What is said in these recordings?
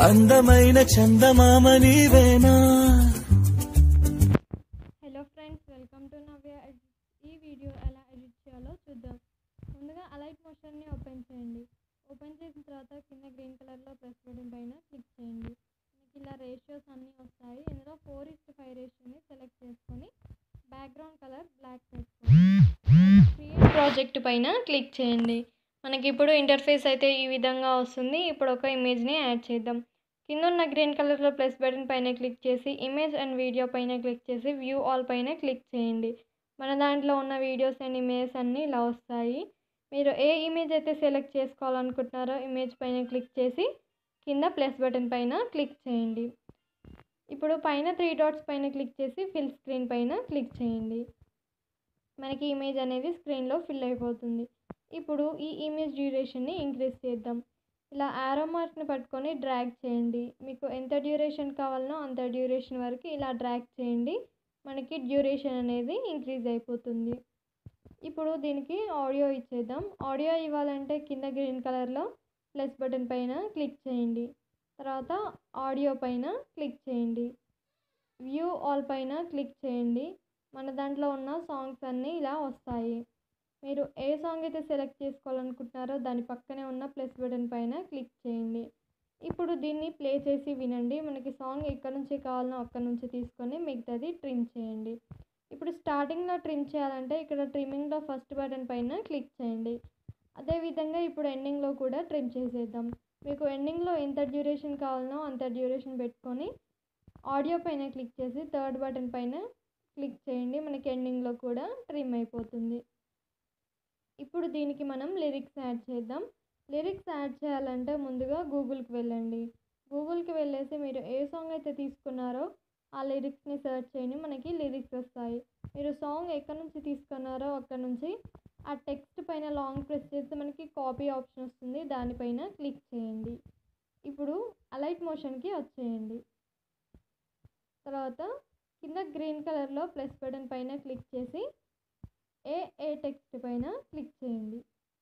అందమైన చందమామ నీవేనా hello friends welcome to Navya edit ఈ వీడియో ఎలా ఎడిట్ చేయాలో చూద్దాం ముందుగా అలైట్ మోషన్ని ఓపెన్ చేయండి ఓపెన్ చేసిన తర్వాత కింద గ్రీన్ కలర్లో ప్రెస్ బటన్ పైన క్లిక్ చేయండి మీకు ఇలా రేషియోస్ అన్నీ వస్తాయి ఇందులో ఫోర్ ఇస్ట్ ఫైవ్ రేషియోని సెలెక్ట్ చేసుకొని బ్యాక్గ్రౌండ్ కలర్ బ్లాక్ చేసుకోండి క్రియేట్ ప్రాజెక్ట్ పైన క్లిక్ చేయండి మనకి ఇప్పుడు ఇంటర్ఫేస్ అయితే ఈ విధంగా వస్తుంది ఇప్పుడు ఒక ఇమేజ్ని యాడ్ చేద్దాం కింద ఉన్న గ్రీన్ కలర్లో ప్లస్ బటన్ పైన క్లిక్ చేసి ఇమేజ్ అండ్ వీడియో పైన క్లిక్ చేసి వ్యూ ఆల్ పైన క్లిక్ చేయండి మన దాంట్లో ఉన్న వీడియోస్ అండ్ ఇమేజెస్ అన్నీ ఇలా వస్తాయి మీరు ఏ ఇమేజ్ అయితే సెలెక్ట్ చేసుకోవాలనుకుంటున్నారో ఇమేజ్ పైన క్లిక్ చేసి కింద ప్లస్ బటన్ పైన క్లిక్ చేయండి ఇప్పుడు పైన త్రీ డాట్స్ పైన క్లిక్ చేసి ఫిల్ స్క్రీన్ పైన క్లిక్ చేయండి మనకి ఇమేజ్ అనేది స్క్రీన్లో ఫిల్ అయిపోతుంది ఇప్పుడు ఈ ఇమేజ్ డ్యూరేషన్ని ఇంక్రీజ్ చేద్దాం ఇలా ఆరో మార్క్ని పట్టుకొని డ్రాగ్ చేయండి మీకు ఎంత డ్యూరేషన్ కావాలనో అంత డ్యూరేషన్ వరకు ఇలా డ్రాగ్ చేయండి మనకి డ్యూరేషన్ అనేది ఇంక్రీజ్ అయిపోతుంది ఇప్పుడు దీనికి ఆడియో ఇచ్చేద్దాం ఆడియో ఇవ్వాలంటే కింద గ్రీన్ కలర్లో ప్లస్ బటన్ పైన క్లిక్ చేయండి తర్వాత ఆడియో పైన క్లిక్ చేయండి వ్యూ ఆల్ పైన క్లిక్ చేయండి మన దాంట్లో ఉన్న సాంగ్స్ అన్నీ ఇలా వస్తాయి మీరు ఏ సాంగ్ అయితే సెలెక్ట్ చేసుకోవాలనుకుంటున్నారో దాని పక్కనే ఉన్న ప్లస్ బటన్ పైన క్లిక్ చేయండి ఇప్పుడు దీన్ని ప్లే చేసి వినండి మనకి సాంగ్ ఎక్కడి నుంచి కావాలనో అక్కడి నుంచి తీసుకొని మిగతాది ట్రిమ్ చేయండి ఇప్పుడు స్టార్టింగ్లో ట్రిమ్ చేయాలంటే ఇక్కడ ట్రిమ్మింగ్లో ఫస్ట్ బటన్ పైన క్లిక్ చేయండి అదేవిధంగా ఇప్పుడు ఎండింగ్లో కూడా ట్రిమ్ చేసేద్దాం మీకు ఎండింగ్లో ఎంత డ్యూరేషన్ కావాలనో అంత డ్యూరేషన్ పెట్టుకొని ఆడియో పైన క్లిక్ చేసి థర్డ్ బటన్ పైన క్లిక్ చేయండి మనకి ఎండింగ్లో కూడా ట్రిమ్ అయిపోతుంది ఇప్పుడు దీనికి మనం లిరిక్స్ యాడ్ చేద్దాం లిరిక్స్ యాడ్ చేయాలంటే ముందుగా గూగుల్కి వెళ్ళండి గూగుల్కి వెళ్ళేసి మీరు ఏ సాంగ్ అయితే తీసుకున్నారో ఆ లిరిక్స్ని సెర్చ్ చేయండి మనకి లిరిక్స్ వస్తాయి మీరు సాంగ్ ఎక్కడి నుంచి తీసుకున్నారో అక్కడ నుంచి ఆ టెక్స్ట్ పైన లాంగ్ ప్రెస్ చేస్తే మనకి కాపీ ఆప్షన్ వస్తుంది దానిపైన క్లిక్ చేయండి ఇప్పుడు అలైట్ మోషన్కి వచ్చేయండి తర్వాత కింద గ్రీన్ కలర్లో ప్లస్ బటన్ పైన క్లిక్ చేసి ఏ ఏ టెక్స్ట్ పైన క్లిక్ చేయండి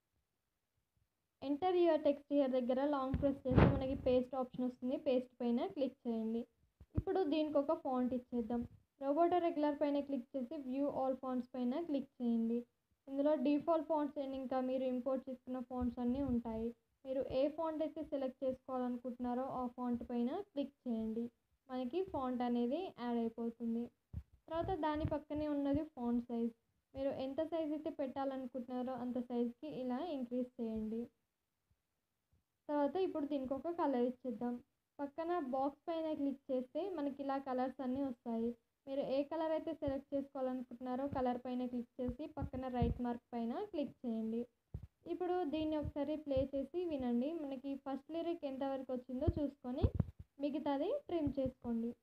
ఎంటర్ యువర్ టెక్స్ట్ హియర్ దగ్గర లాంగ్ ప్రెస్ చేస్తే మనకి పేస్ట్ ఆప్షన్ వస్తుంది పేస్ట్ పైన క్లిక్ చేయండి ఇప్పుడు దీనికి ఒక ఫాంట్ ఇచ్చేద్దాం రోబోటో రెగ్యులర్ పైన క్లిక్ చేసి వ్యూ ఆల్ ఫాంట్స్ పైన క్లిక్ చేయండి ఇందులో డిఫాల్ట్ ఫాంట్స్ అండ్ ఇంకా మీరు ఇంపోర్ట్ చేసుకున్న ఫాంట్స్ అన్నీ ఉంటాయి మీరు ఏ ఫాంట్ అయితే సెలెక్ట్ చేసుకోవాలనుకుంటున్నారో ఆ ఫాంట్ పైన క్లిక్ చేయండి మనకి ఫాంట్ అనేది యాడ్ అయిపోతుంది తర్వాత దాని పక్కనే ఉన్నది ఫాంట్ సైజ్ మీరు ఎంత సైజ్ అయితే పెట్టాలనుకుంటున్నారో అంత సైజ్కి ఇలా ఇంక్రీజ్ చేయండి తర్వాత ఇప్పుడు దీనికి ఒక కలర్ ఇచ్చేద్దాం పక్కన బాక్స్ పైన క్లిక్ చేస్తే మనకి ఇలా కలర్స్ అన్నీ వస్తాయి మీరు ఏ కలర్ అయితే సెలెక్ట్ చేసుకోవాలనుకుంటున్నారో కలర్ పైన క్లిక్ చేసి పక్కన రైట్ మార్క్ పైన క్లిక్ చేయండి ఇప్పుడు దీన్ని ఒకసారి ప్లే చేసి వినండి మనకి ఫస్ట్ లిరిక్ ఎంతవరకు వచ్చిందో చూసుకొని మిగతాది ట్రిమ్ చేసుకోండి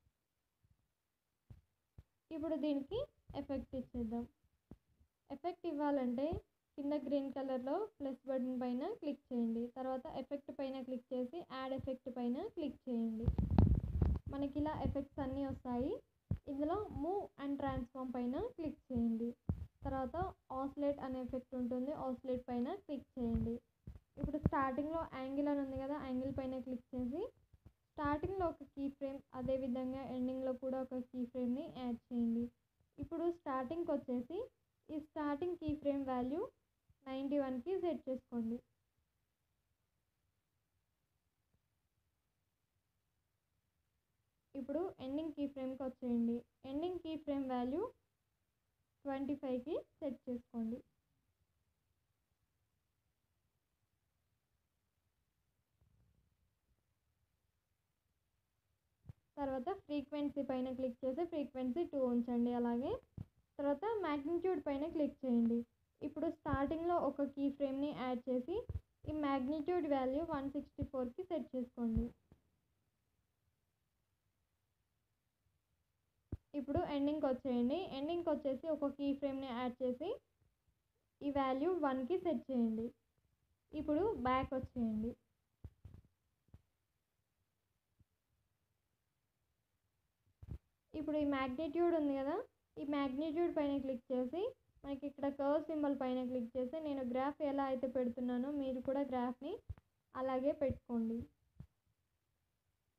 ఇప్పుడు దీనికి ఎఫెక్ట్ ఇచ్చేద్దాం ఎఫెక్ట్ ఇవ్వాలంటే కింద గ్రీన్ కలర్లో ప్లస్ బటన్ పైన క్లిక్ చేయండి తర్వాత ఎఫెక్ట్ పైన క్లిక్ చేసి యాడ్ ఎఫెక్ట్ పైన క్లిక్ చేయండి మనకి ఇలా ఎఫెక్ట్స్ అన్నీ వస్తాయి ఇందులో మూవ్ అండ్ ట్రాన్స్ఫార్మ్ పైన క్లిక్ చేయండి తర్వాత ఆస్లేట్ అనే ఎఫెక్ట్ ఉంటుంది ఆస్లేట్ పైన క్లిక్ చేయండి ఇప్పుడు స్టార్టింగ్లో యాంగిల్ అని ఉంది కదా యాంగిల్ పైన క్లిక్ చేసి స్టార్టింగ్లో ఒక కీ ఫ్రేమ్ అదేవిధంగా ఎండింగ్లో కూడా ఒక కీ ఫ్రేమ్ని యాడ్ చేయండి ఇప్పుడు స్టార్టింగ్కి వచ్చేసి ఈ starting key frame value ninety వన్కి సెట్ చేసుకోండి ఇప్పుడు ఎండింగ్ కీ ఫ్రేమ్కి వచ్చేయండి ending key frame value twenty ఫైవ్కి సెట్ చేసుకోండి తర్వాత ఫ్రీక్వెన్సీ పైన క్లిక్ చేసి ఫ్రీక్వెన్సీ టూ ఉంచండి అలాగే తర్వాత మ్యాగ్నిట్యూడ్ పైన క్లిక్ చేయండి ఇప్పుడు స్టార్టింగ్లో ఒక కీ ఫ్రేమ్ని యాడ్ చేసి ఈ మ్యాగ్నిట్యూడ్ వాల్యూ వన్ సిక్స్టీ ఫోర్కి సెట్ చేసుకోండి ఇప్పుడు ఎండింగ్కి వచ్చేయండి ఎండింగ్కి వచ్చేసి ఒక కీ ఫ్రేమ్ని యాడ్ చేసి ఈ వాల్యూ వన్కి సెట్ చేయండి ఇప్పుడు బ్యాక్ వచ్చేయండి ఇప్పుడు ఈ మ్యాగ్నిట్యూడ్ ఉంది కదా ఈ మ్యాగ్నిట్యూడ్ పైన క్లిక్ చేసి మనకి ఇక్కడ కర్వ్ సింబల్ పైన క్లిక్ చేసి నేను గ్రాఫ్ ఎలా అయితే పెడుతున్నానో మీరు కూడా గ్రాఫ్ని అలాగే పెట్టుకోండి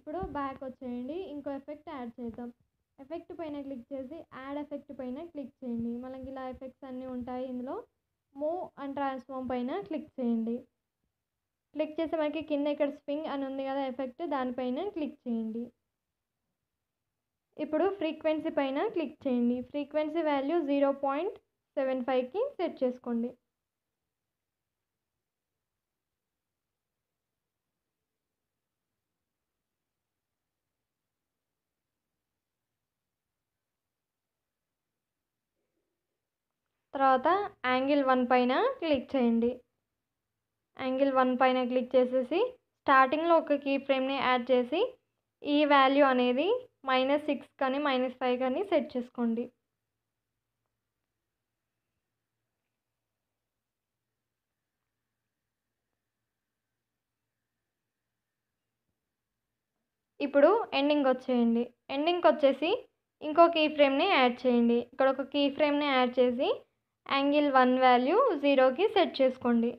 ఇప్పుడు బ్యాక్ వచ్చేయండి ఇంకో ఎఫెక్ట్ యాడ్ చేద్దాం ఎఫెక్ట్ పైన క్లిక్ చేసి యాడ్ ఎఫెక్ట్ పైన క్లిక్ చేయండి మనకి ఇలా ఎఫెక్ట్స్ అన్నీ ఉంటాయి ఇందులో మూవ్ అండ్ ట్రాన్స్ఫార్మ్ పైన క్లిక్ చేయండి క్లిక్ చేసి మనకి కింద ఇక్కడ స్వింగ్ అని ఉంది కదా ఎఫెక్ట్ దానిపైన క్లిక్ చేయండి ఇప్పుడు ఫ్రీక్వెన్సీ పైన క్లిక్ చేయండి frequency value zero point seven ఫైవ్కి సెట్ చేసుకోండి తర్వాత యాంగిల్ వన్ పైన క్లిక్ చేయండి యాంగిల్ వన్ పైన క్లిక్ చేసేసి స్టార్టింగ్లో ఒక కీ ఫ్రేమ్ని యాడ్ చేసి ఈ వాల్యూ అనేది మైనస్ సిక్స్ కానీ మైనస్ ఫైవ్ కానీ సెట్ చేసుకోండి ఇప్పుడు ఎండింగ్ వచ్చేయండి ఎండింగ్కి వచ్చేసి ఇంకో కీ ఫ్రేమ్ని యాడ్ చేయండి ఇక్కడ ఒక కీ ఫ్రేమ్ని యాడ్ చేసి యాంగిల్ వన్ వాల్యూ జీరోకి సెట్ చేసుకోండి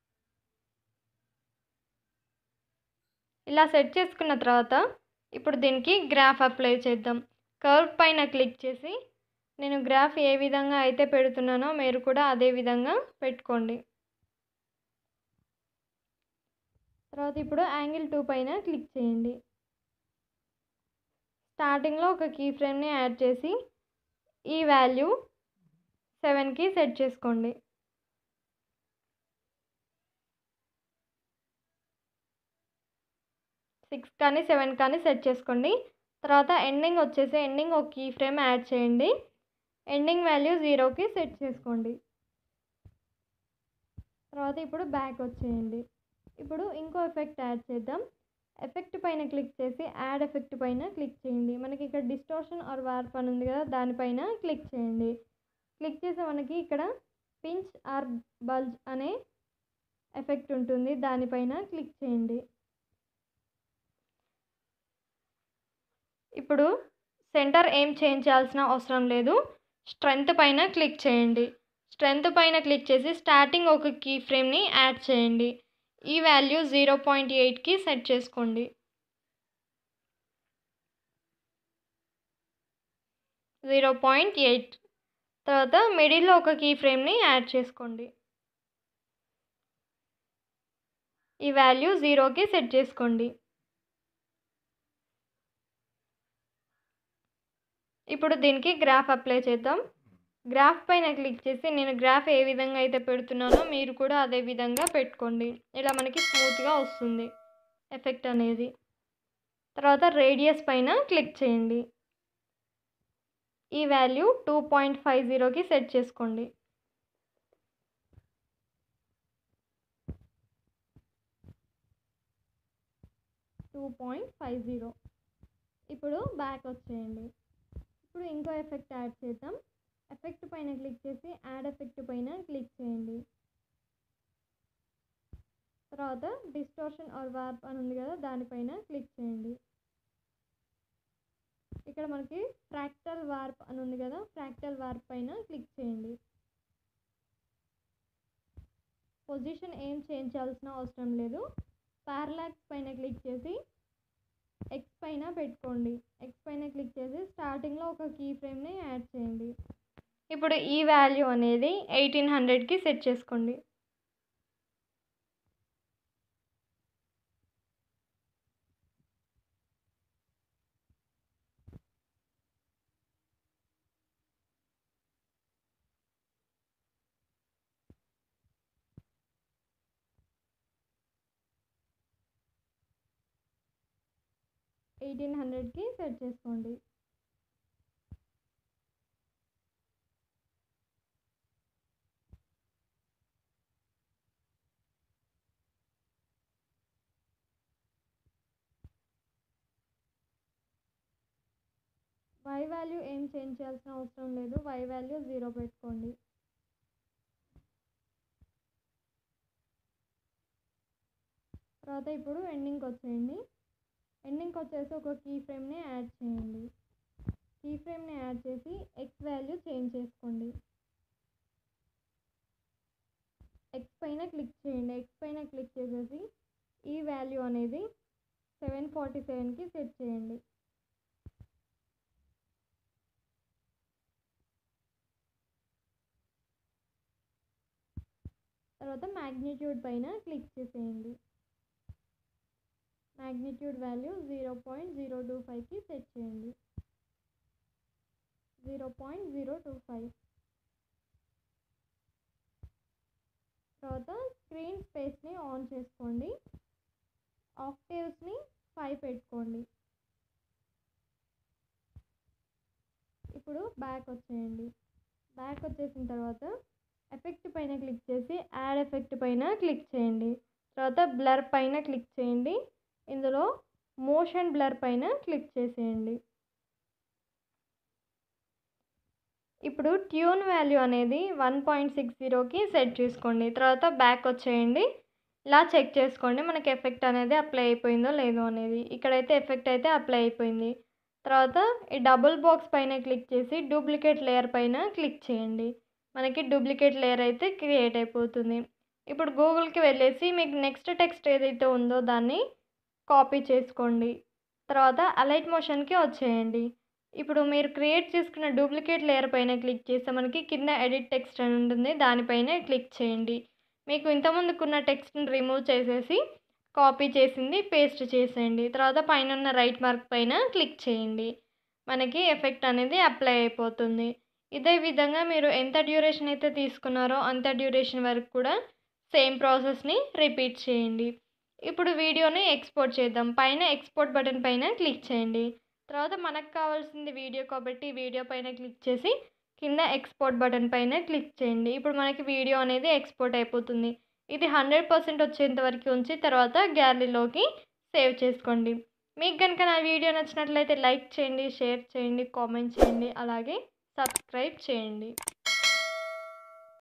ఇలా సెట్ చేసుకున్న తర్వాత ఇప్పుడు దీనికి గ్రాఫ్ అప్లై చేద్దాం కర్వ్ పైన క్లిక్ చేసి నేను గ్రాఫ్ ఏ విధంగా అయితే పెడుతున్నానో మీరు కూడా అదే విధంగా పెట్టుకోండి తర్వాత ఇప్పుడు యాంగిల్ టూ పైన క్లిక్ చేయండి స్టార్టింగ్లో ఒక కీ ఫ్రేమ్ని యాడ్ చేసి ఈ వాల్యూ సెవెన్కి సెట్ చేసుకోండి సిక్స్ కానీ సెవెన్ కానీ సెట్ చేసుకోండి తర్వాత ఎండింగ్ వచ్చేసి ఎండింగ్ ఒక కీ ఫ్రేమ్ యాడ్ చేయండి ఎండింగ్ వాల్యూ జీరోకి సెట్ చేసుకోండి తర్వాత ఇప్పుడు బ్యాక్ వచ్చేయండి ఇప్పుడు ఇంకో ఎఫెక్ట్ యాడ్ చేద్దాం ఎఫెక్ట్ పైన క్లిక్ చేసి యాడ్ ఎఫెక్ట్ పైన క్లిక్ చేయండి మనకి ఇక్కడ డిస్టోర్షన్ ఆర్ వార్ప్ అని ఉంది కదా దానిపైన క్లిక్ చేయండి క్లిక్ చేసి మనకి ఇక్కడ పించ్ ఆర్ బల్జ్ అనే ఎఫెక్ట్ ఉంటుంది దానిపైన క్లిక్ చేయండి ఇప్పుడు సెంటర్ ఏం చేంజ్ చేయాల్సిన అవసరం లేదు స్ట్రెంత్ పైన క్లిక్ చేయండి స్ట్రెంత్ పైన క్లిక్ చేసి స్టార్టింగ్ ఒక కీ ఫ్రేమ్ని యాడ్ చేయండి ఈ వాల్యూ జీరో పాయింట్ ఎయిట్కి సెట్ చేసుకోండి జీరో పాయింట్ ఎయిట్ తర్వాత మిడిల్లో ఒక కీ ఫ్రేమ్ని యాడ్ చేసుకోండి ఈ వాల్యూ జీరోకి సెట్ చేసుకోండి ఇప్పుడు దీనికి గ్రాఫ్ అప్లై చేద్దాం గ్రాఫ్ పైన క్లిక్ చేసి నేను గ్రాఫ్ ఏ విధంగా అయితే పెడుతున్నానో మీరు కూడా అదే విధంగా పెట్టుకోండి ఇలా మనకి స్మూత్గా వస్తుంది ఎఫెక్ట్ అనేది తర్వాత రేడియస్ పైన క్లిక్ చేయండి ఈ వాల్యూ టూ పాయింట్ ఫైవ్ జీరోకి సెట్ చేసుకోండి టూ పాయింట్ ఫైవ్ జీరో ఇప్పుడు బ్యాక్ వచ్చేయండి ఇప్పుడు ఇంకో ఎఫెక్ట్ యాడ్ చేద్దాం ఎఫెక్ట్ పైన క్లిక్ చేసి యాడ్ ఎఫెక్ట్ పైన క్లిక్ చేయండి తర్వాత డిస్టోర్షన్ ఆర్ వార్ప్ అని ఉంది కదా దానిపైన క్లిక్ చేయండి ఇక్కడ మనకి ఫ్రాక్టల్ వార్ప్ అని ఉంది కదా ఫ్రాక్టల్ వార్ప్ పైన క్లిక్ చేయండి పొజిషన్ ఏం చేంజ్ చేయాల్సిన అవసరం లేదు పారలాక్స్ పైన క్లిక్ చేసి ఎక్స్ పైన పెట్టుకోండి ఎక్స్ పైన క్లిక్ చేసి స్టార్టింగ్లో ఒక కీ ఫ్రేమ్ని యాడ్ చేయండి ఇప్పుడు ఈ వాల్యూ అనేది ఎయిటీన్ హండ్రెడ్కి సెట్ చేసుకోండి ఎయిటీన్ హండ్రెడ్కి సెట్ చేసుకోండి వై వాల్యూ ఏం చేంజ్ చేయాల్సిన అవసరం లేదు వై వాల్యూ జీరో పెట్టుకోండి తర్వాత ఇప్పుడు ఎండింగ్కి వచ్చేయండి ఎండింగ్కి వచ్చేసి ఒక కీ ఫ్రేమ్ని యాడ్ చేయండి కీ ఫ్రేమ్ని యాడ్ చేసి ఎక్స్ వాల్యూ చేంజ్ చేసుకోండి ఎక్స్ పైన క్లిక్ చేయండి ఎక్స్ పైన క్లిక్ చేసేసి ఈ వాల్యూ అనేది సెవెన్ ఫార్టీ సెవెన్కి సెట్ చేయండి తర్వాత మ్యాగ్నిట్యూడ్ పైన క్లిక్ చేసేయండి magnitude value zero point zero two ఫైవ్కి సెట్ చేయండి zero point zero two five తర్వాత స్క్రీన్ స్పేస్ని ఆన్ చేసుకోండి ఆక్టేవ్స్ని ఫైవ్ పెట్టుకోండి ఇప్పుడు బ్యాక్ వచ్చేయండి బ్యాక్ వచ్చేసిన తర్వాత ఎఫెక్ట్ పైన క్లిక్ చేసి యాడ్ ఎఫెక్ట్ పైన క్లిక్ చేయండి తర్వాత బ్లర్ పైన క్లిక్ చేయండి ఇందులో మోషన్ బ్లర్ పైన క్లిక్ చేసేయండి ఇప్పుడు ట్యూన్ వాల్యూ అనేది వన్ పాయింట్ సిక్స్ జీరోకి సెట్ చేసుకోండి తర్వాత బ్యాక్ వచ్చేయండి ఇలా చెక్ చేసుకోండి మనకి ఎఫెక్ట్ అనేది అప్లై అయిపోయిందో లేదో అనేది ఇక్కడైతే ఎఫెక్ట్ అయితే అప్లై అయిపోయింది తర్వాత ఈ డబుల్ బాక్స్ పైన క్లిక్ చేసి డూప్లికేట్ లేయర్ పైన క్లిక్ చేయండి మనకి డూప్లికేట్ లేయర్ అయితే క్రియేట్ అయిపోతుంది ఇప్పుడు గూగుల్కి వెళ్ళేసి మీకు నెక్స్ట్ టెక్స్ట్ ఏదైతే ఉందో దాన్ని కాపీ చేసుకోండి తర్వాత అలైట్ మోషన్కి వచ్చేయండి ఇప్పుడు మీరు క్రియేట్ చేసుకున్న డూప్లికేట్ లేయర్ పైన క్లిక్ చేస్తే మనకి కింద ఎడిట్ టెక్స్ట్ అని ఉంటుంది దానిపైన క్లిక్ చేయండి మీకు ఇంతకుముందుకున్న టెక్స్ట్ని రిమూవ్ చేసేసి కాపీ చేసింది పేస్ట్ చేసేయండి తర్వాత పైన ఉన్న రైట్ మార్క్ పైన క్లిక్ చేయండి మనకి ఎఫెక్ట్ అనేది అప్లై అయిపోతుంది ఇదే విధంగా మీరు ఎంత డ్యూరేషన్ అయితే తీసుకున్నారో అంత డ్యూరేషన్ వరకు కూడా సేమ్ ప్రాసెస్ని రిపీట్ చేయండి ఇప్పుడు వీడియోని ఎక్స్పోర్ట్ చేద్దాం పైన ఎక్స్పోర్ట్ బటన్ పైన క్లిక్ చేయండి తర్వాత మనకు కావాల్సింది వీడియో కాబట్టి వీడియో పైన క్లిక్ చేసి కింద ఎక్స్పోర్ట్ బటన్ పైన క్లిక్ చేయండి ఇప్పుడు మనకి వీడియో అనేది ఎక్స్పోర్ట్ అయిపోతుంది ఇది హండ్రెడ్ పర్సెంట్ వచ్చేంత వరకు ఉంచి తర్వాత గ్యాలరీలోకి సేవ్ చేసుకోండి మీకు కనుక నా వీడియో నచ్చినట్లయితే లైక్ చేయండి షేర్ చేయండి కామెంట్ చేయండి అలాగే సబ్స్క్రైబ్ చేయండి